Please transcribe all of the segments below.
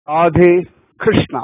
राधे कृष्णा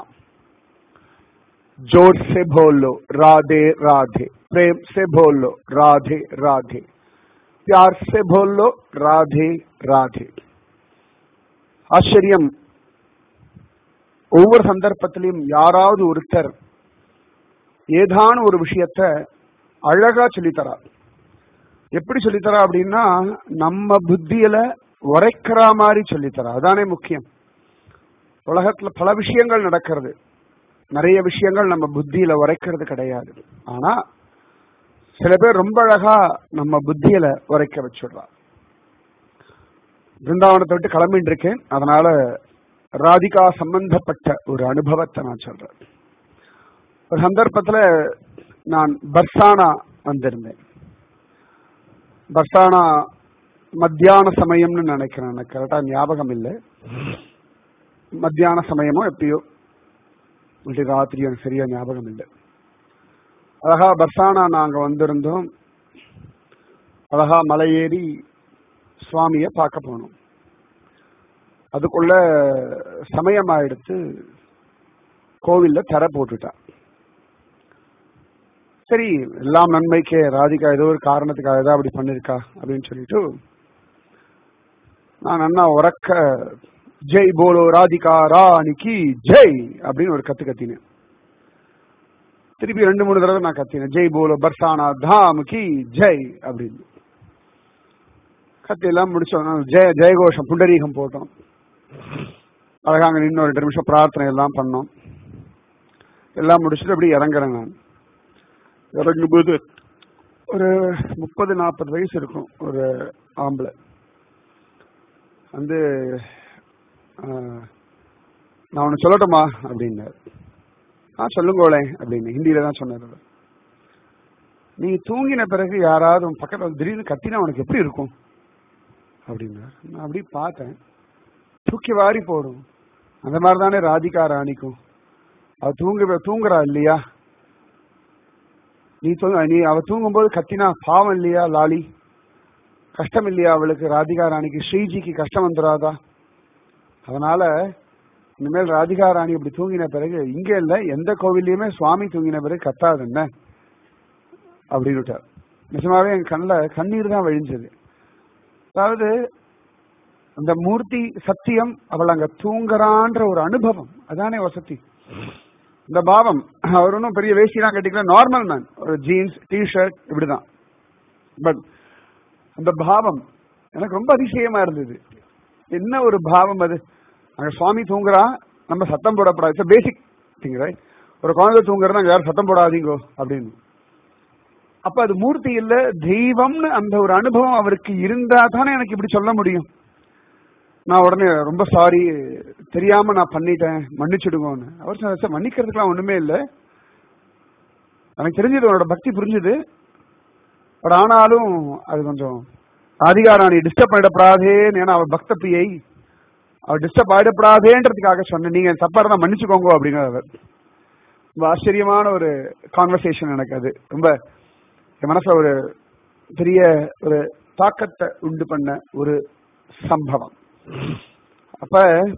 जोर से बोलो राधे राधे प्रेम से बोलो राधे राधे प्यार से बोलो राधे राधे ஆச்சரியம் ஒவ்வொரு சந்தர்ப்பத்திலையும் யாராவது ஒருத்தர் ஏதான ஒரு விஷயத்த அழகா சொல்லித்தரா எப்படி சொல்லித்தரா அப்படின்னா நம்ம புத்தியில உரைக்கிற மாதிரி சொல்லித்தரா அதானே முக்கியம் உலகத்துல பல விஷயங்கள் நடக்கிறது நிறைய விஷயங்கள் நம்ம புத்தியில உரைக்கிறது கிடையாது ஆனா சில பேர் ரொம்ப அழகா நம்ம புத்தியில உரைக்க வச்சுடுறா பிருந்தாவனத்தை விட்டு கிளம்பிட்டு இருக்கேன் அதனால ராதிகா சம்பந்தப்பட்ட ஒரு அனுபவத்தை நான் சொல்றேன் ஒரு சந்தர்ப்பத்துல நான் பர்சானா வந்திருந்தேன் பர்சானா மத்தியான சமயம்னு நினைக்கிறேன் எனக்கு கரெக்டா ஞாபகம் இல்லை மத்தியான சமயமோ எப்பயோ இல்லாட்டி ராத்திரி எனக்கு சரியா ஞாபகம் இல்லை அழகா பர்சானா நாங்க வந்திருந்தோம் அழகா மலை ஏறி சுவாமிய பார்க்க போனோம் அதுக்குள்ள சமயம் ஆயிடுத்து கோவில்ல தர போட்டுட்டா சரி எல்லாம் நன்மைக்கே ராதிகா ஏதோ ஒரு காரணத்துக்காக ஏதாவது அப்படி பண்ணிருக்கா அப்படின்னு சொல்லிட்டு நான் அண்ணா உறக்க ஜெய் போலோ ராதிகா ராணிக்கு ஜெய் அப்படின்னு ஒரு கத்து கத்தினேன் திருப்பி ரெண்டு மூணு தடவை நான் கத்தினேன் ஜெய் போலோ பர்சானா தாம் கி ஜெய் அப்படின்னு கத்தி எல்லாம் முடிச்சோம் ஜெய ஜெயகோஷம் புண்டரீகம் போட்டோம் அழகாங்க நின்று ஒரு ரெண்டு நிமிஷம் பிரார்த்தனை எல்லாம் பண்ணோம் எல்லாம் முடிச்சுட்டு அப்படி இறங்குறேன் நான் இறங்கும்போது ஒரு முப்பது நாற்பது வயசு இருக்கும் ஒரு ஆம்பளை வந்து நான் ஒன்று சொல்லட்டுமா அப்படின்னாரு ஆ சொல்லுங்கோளே அப்படின்னு ஹிந்தியில தான் சொன்னார் நீ தூங்கின பிறகு யாராவது உன் பக்கத்தில் திடீர்னு கத்தினா உனக்கு எப்படி இருக்கும் அப்படின்னா நான் அப்படி பார்த்தேன் தூக்கி வாரி போடும் அந்த மாதிரி தானே ராதிகா ராணிக்கும் அவ தூங்க தூங்குறா இல்லையா நீ தூங்க நீ அவ தூங்கும்போது கத்தினா பாவம் இல்லையா லாலி கஷ்டம் இல்லையா அவளுக்கு ராதிகா ராணிக்கு ஸ்ரீஜிக்கு கஷ்டம் வந்துடாதா அதனால இனிமேல் ராதிகா ராணி இப்படி தூங்கின பிறகு இங்க இல்ல எந்த கோவில்லையுமே சுவாமி தூங்கின பிறகு கத்தாது என்ன அப்படின்னு நிஜமாவே என் கண்ணில் கண்ணீர் தான் வழிஞ்சது அதாவது அந்த மூர்த்தி சத்தியம் அவள் அங்க தூங்குறான்ற ஒரு அனுபவம் அதானே வசதி இந்த பாவம் அவர் ஒன்றும் பெரிய வேஷ்டிலாம் கட்டிக்கல நார்மல் மேன் ஒரு ஜீன்ஸ் டிஷர்ட் இப்படிதான் பட் அந்த பாவம் எனக்கு ரொம்ப அதிசயமா இருந்தது என்ன ஒரு பாவம் அது அங்க சுவாமி தூங்குறா நம்ம சத்தம் போடப்படாது பேசிக் திங் ரைட் ஒரு குழந்தை தூங்குறதா யாரும் சத்தம் போடாதீங்கோ அப்படின்னு அப்ப அது மூர்த்தி இல்ல தெய்வம்னு அந்த ஒரு அனுபவம் அவருக்கு இருந்தா தானே எனக்கு இப்படி சொல்ல முடியும் நான் உடனே ரொம்ப சாரி தெரியாம நான் பண்ணிட்டேன் மன்னிச்சுடுங்கன்னு அவர் சார் மன்னிக்கிறதுக்குலாம் ஒண்ணுமே இல்லை எனக்கு தெரிஞ்சது உன்னோட பக்தி புரிஞ்சுது பட் ஆனாலும் அது கொஞ்சம் அதிகாராணி டிஸ்டர்ப் பண்ணிடப்படாதேன்னு ஏன்னா அவள் பக்த பிரியை அவள் டிஸ்டர்ப் ஆயிடப்படாதேன்றதுக்காக சொன்னேன் நீங்க தப்பா இருந்தா மன்னிச்சுக்கோங்க அப்படிங்கிறவர் ரொம்ப ஆச்சரியமான ஒரு கான்வர்சேஷன் எனக்கு அது ரொம்ப என் மனசுல ஒரு பெரிய ஒரு தாக்கத்தை உண்டு பண்ண ஒரு சம்பவம் அப்ப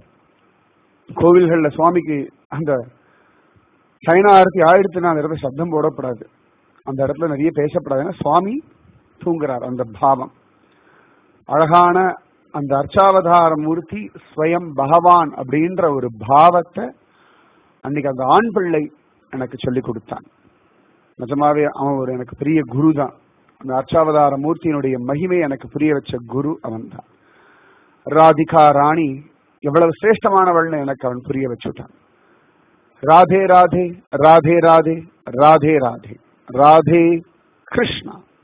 கோவில்கள்ல சுவாமிக்கு அந்த சைனா ஆரத்தி ஆயிடுத்துனா அந்த இடத்துல சப்தம் போடப்படாது அந்த இடத்துல நிறைய பேசப்படாது ஏன்னா சுவாமி தூங்குறார் அந்த பாவம் அழகான அந்த அர்ச்சாவதார மூர்த்தி ஸ்வயம் பகவான் அப்படின்ற ஒரு பாவத்தை அன்னைக்கு அந்த ஆண் பிள்ளை எனக்கு சொல்லி கொடுத்தான் நிஜமாவே அவன் ஒரு எனக்கு பெரிய குரு தான் அந்த அர்ச்சாவதார மூர்த்தியினுடைய மகிமை எனக்கு புரிய வச்ச குரு அவன் தான் ராதிகா ராணி எவ்வளவு சிரேஷ்டமானவள்னு எனக்கு அவன் புரிய வச்சுட்டான் ராதே ராதே ராதே ராதே ராதே ராதே ராதே கிருஷ்ணா